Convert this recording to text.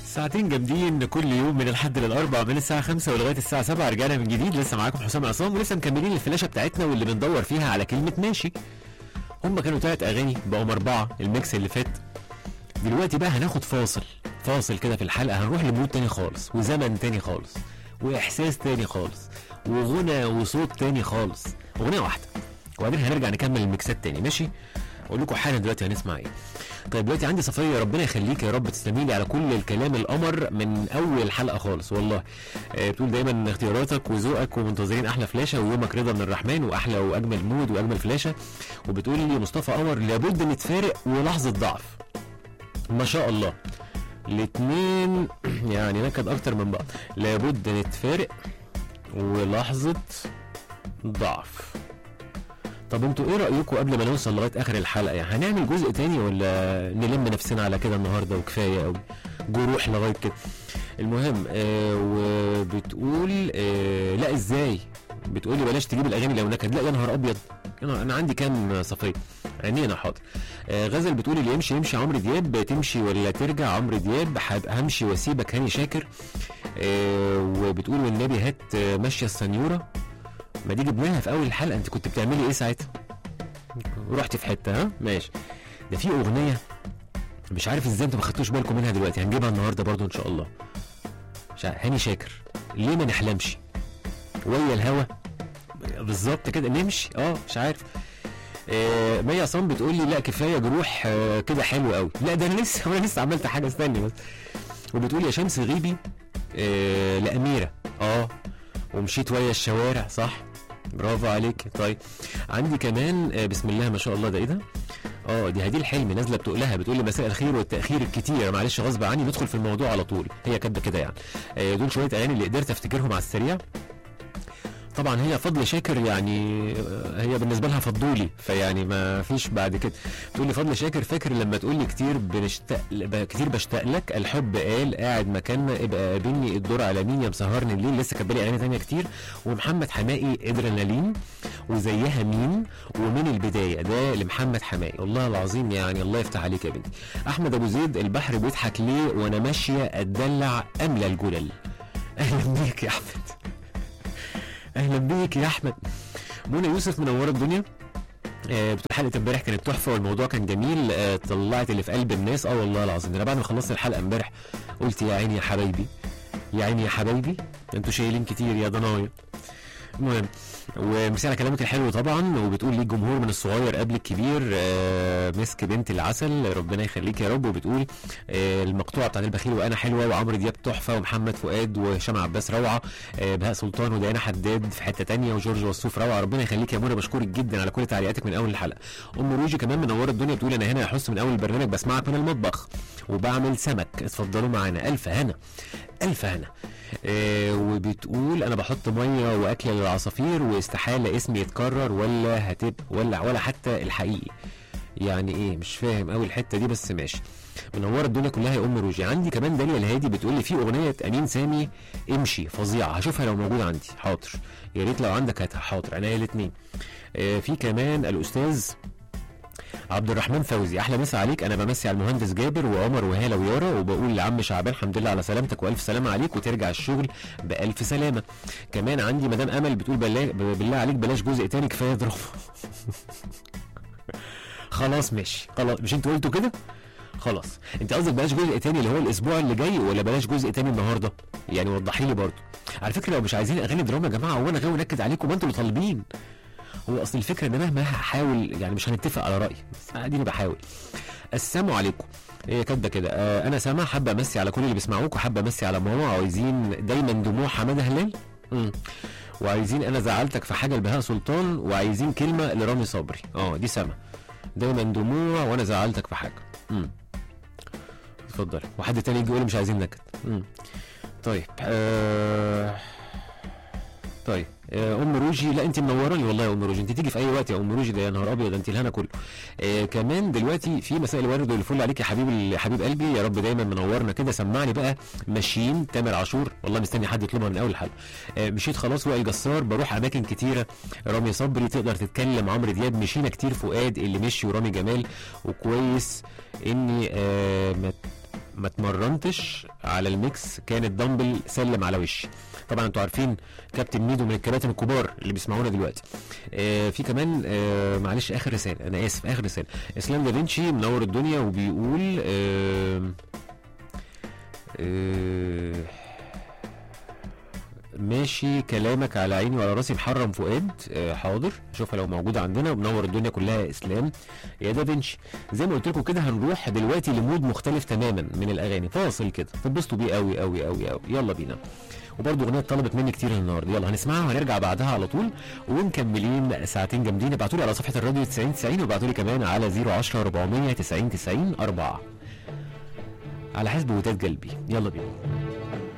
ساعتين جامدين كل يوم من الحد للاربع من الساعه 5 ولغايه الساعه 7 رجعنا من جديد لسه معاكم حسام عصام ولسه مكملين الفلاشه بتاعتنا واللي بندور فيها على كلمه ماشي هم كانوا ثلاث اغاني بقوا اربعه الميكس اللي فات دلوقتي بقى هناخد فاصل فاصل كده في الحلقه هنروح لمود تاني خالص وزمن تاني خالص واحساس تاني خالص وغنى وصوت تاني خالص اغنيه واحده وبعدين هنرجع نكمل الميكسات تاني ماشي اقول لكم حالا دلوقتي هنسمع ايه طيب دلوقتي عندي صفيه ربنا يخليك يا رب تسلمي لي على كل الكلام القمر من اول حلقه خالص والله آه بتقول دايما اختياراتك وذوقك ومنتظرين احلى فلاشه ويومك رضا من الرحمن واحلى واجمل مود واجمل فلاشه وبتقول لي مصطفى قمر لابد نتفارق ولحظه ضعف ما شاء الله الاتنين يعني نكد اكتر من بعض لابد نتفارق ولحظه ضعف طب انتوا ايه رايكم قبل ما نوصل لغايه اخر الحلقه يعني هنعمل جزء تاني ولا نلم نفسنا على كده النهارده وكفايه قوي جروح لغايه كده المهم آه وبتقول آه لا ازاي بتقولي بلاش تجيب الاغاني لو نكد لا يا نهار ابيض يا نهار انا عندي كام صفيه عينينا حاضر آه غزل بتقول اللي يمشي يمشي عمرو دياب تمشي ولا ترجع عمرو دياب هبقى همشي واسيبك هاني شاكر آه وبتقول والنبي هات آه، ماشيه السنيوره ما دي جبناها في اول الحلقه انت كنت بتعملي ايه ساعتها رحتي في حته ها ماشي ده في اغنيه مش عارف ازاي انتوا ما خدتوش بالكم منها دلوقتي هنجيبها النهارده برضو ان شاء الله مش عارف هاني شاكر ليه ما نحلمش ويا الهوا بالظبط كده نمشي اه مش عارف آه مي عصام بتقول لي لا كفايه جروح آه كده حلو قوي لا ده انا لسه انا لسه عملت حاجه استني بس وبتقول يا شمس غيبي آه لاميره اه ومشيت ويا الشوارع صح برافو عليك طيب عندي كمان آه، بسم الله ما شاء الله ده ايه ده اه دي هدي الحلم نازله بتقولها بتقول لي مساء الخير والتاخير الكتير معلش غصب عني ندخل في الموضوع على طول هي كاتبه كده يعني آه، دول شويه اغاني اللي قدرت افتكرهم على السريع طبعا هي فضل شاكر يعني آه، هي بالنسبه لها فضولي فيعني ما فيش بعد كده تقول لي فضل شاكر فاكر لما تقول لي كتير بنشتاق ب- كتير بشتاق لك الحب قال قاعد مكاننا ابقى قابلني الدور على مين يا مسهرني الليل لسه كاتبه لي اغاني ثانيه كتير ومحمد حمائي ادرينالين وزيها مين ومن البدايه ده لمحمد حمائي والله العظيم يعني الله يفتح عليك يا بنتي احمد ابو زيد البحر بيضحك ليه وانا ماشيه اتدلع املى الجلل اهلا بيك يا احمد اهلا بيك يا احمد منى يوسف منوره الدنيا آه، بتقول حلقه امبارح كانت تحفه والموضوع كان جميل آه، طلعت اللي في قلب الناس اه والله العظيم ده انا بعد ما خلصت الحلقه امبارح قلت يا عيني يا حبايبي يا عيني يا حبايبي انتوا شايلين كتير يا ضنايا المهم وميرسي على كلامك الحلو طبعا وبتقول ليك جمهور من الصغير قبل الكبير آه، مسك بنت العسل ربنا يخليك يا رب وبتقول آه، المقطوعه بتاعت البخيل وانا حلوه وعمرو دياب تحفه ومحمد فؤاد وهشام عباس روعه آه، بهاء سلطان وديانا حداد في حته تانية وجورج وسوف روعه ربنا يخليك يا منى بشكرك جدا على كل تعليقاتك من اول الحلقه ام روجي كمان منوره الدنيا بتقول انا هنا يا حس من اول البرنامج بسمعك من المطبخ وبعمل سمك اتفضلوا معانا الف هنا الف هنا آه وبتقول انا بحط ميه واكل للعصافير واستحاله اسمي يتكرر ولا هتبقى ولا ولا حتى الحقيقي يعني ايه مش فاهم قوي الحته دي بس ماشي منوره الدنيا كلها يا ام روجي عندي كمان داليا الهادي بتقول لي في اغنيه امين سامي امشي فظيعه هشوفها لو موجوده عندي حاضر يا ريت لو عندك هاتها حاضر عينيا الاثنين آه في كمان الاستاذ عبد الرحمن فوزي احلى مسا عليك انا بمسي على المهندس جابر وعمر وهاله ويارا وبقول لعم شعبان الحمد لله على سلامتك والف سلامه عليك وترجع الشغل بالف سلامه كمان عندي مدام امل بتقول بالله, بالله عليك بلاش جزء تاني كفايه دراما خلاص ماشي خلاص مش انتوا قلتوا كده خلاص انت قصدك بلاش جزء تاني اللي هو الاسبوع اللي جاي ولا بلاش جزء تاني النهارده يعني وضحي لي برضه على فكره لو مش عايزين اغاني دراما يا جماعه هو انا غاوي نكد عليكم ما انتوا اللي طالبين هو اصل الفكره ان مهما هحاول يعني مش هنتفق على راي بس اديني بحاول السلام عليكم هي كاتبه كده آه انا سامع حابه امسي على كل اللي بيسمعوك وحابه امسي على ماما عايزين دايما دموع حماده هلال مم. وعايزين انا زعلتك في حاجه لبهاء سلطان وعايزين كلمه لرامي صبري اه دي سما دايما دموع وانا زعلتك في حاجه امم اتفضل وحد تاني يجي يقول مش عايزين نكد امم طيب آه... طيب آه، ام روجي لا انت منوراني والله يا ام روجي انت تيجي في اي وقت يا ام روجي ده يا نهار ابيض انت الهنا كله آه كمان دلوقتي في مساء الورد والفل عليك يا حبيبي حبيب قلبي يا رب دايما منورنا كده سمعني بقى ماشيين تامر عاشور والله مستني حد يطلبها من اول الحلقه آه مشيت خلاص وائل جسار بروح اماكن كتيره رامي صبري تقدر تتكلم عمرو دياب مشينا كتير فؤاد اللي مشي ورامي جمال وكويس اني آه ما ما اتمرنتش على الميكس كان الدمبل سلم على وشي طبعا انتوا عارفين كابتن ميدو من الكباتن الكبار اللي بيسمعونا دلوقتي آه في كمان آه معلش اخر رساله انا اسف اخر رساله اسلام دافنشي منور الدنيا وبيقول آه آه ماشي كلامك على عيني وعلى راسي محرم فؤاد آه حاضر شوفها لو موجوده عندنا ومنور الدنيا كلها يا اسلام يا دافنشي زي ما قلت لكم كده هنروح دلوقتي لمود مختلف تماما من الاغاني فاصل كده تتبسطوا بيه قوي قوي قوي قوي يلا بينا وبرضه اغنيه طلبت مني كتير النهارده يلا هنسمعها وهنرجع بعدها على طول ومكملين ساعتين جامدين ابعتوا لي على صفحه الراديو 90 90 وابعتوا لي كمان على 010 400 90 90 4 على حسب وتات قلبي يلا بينا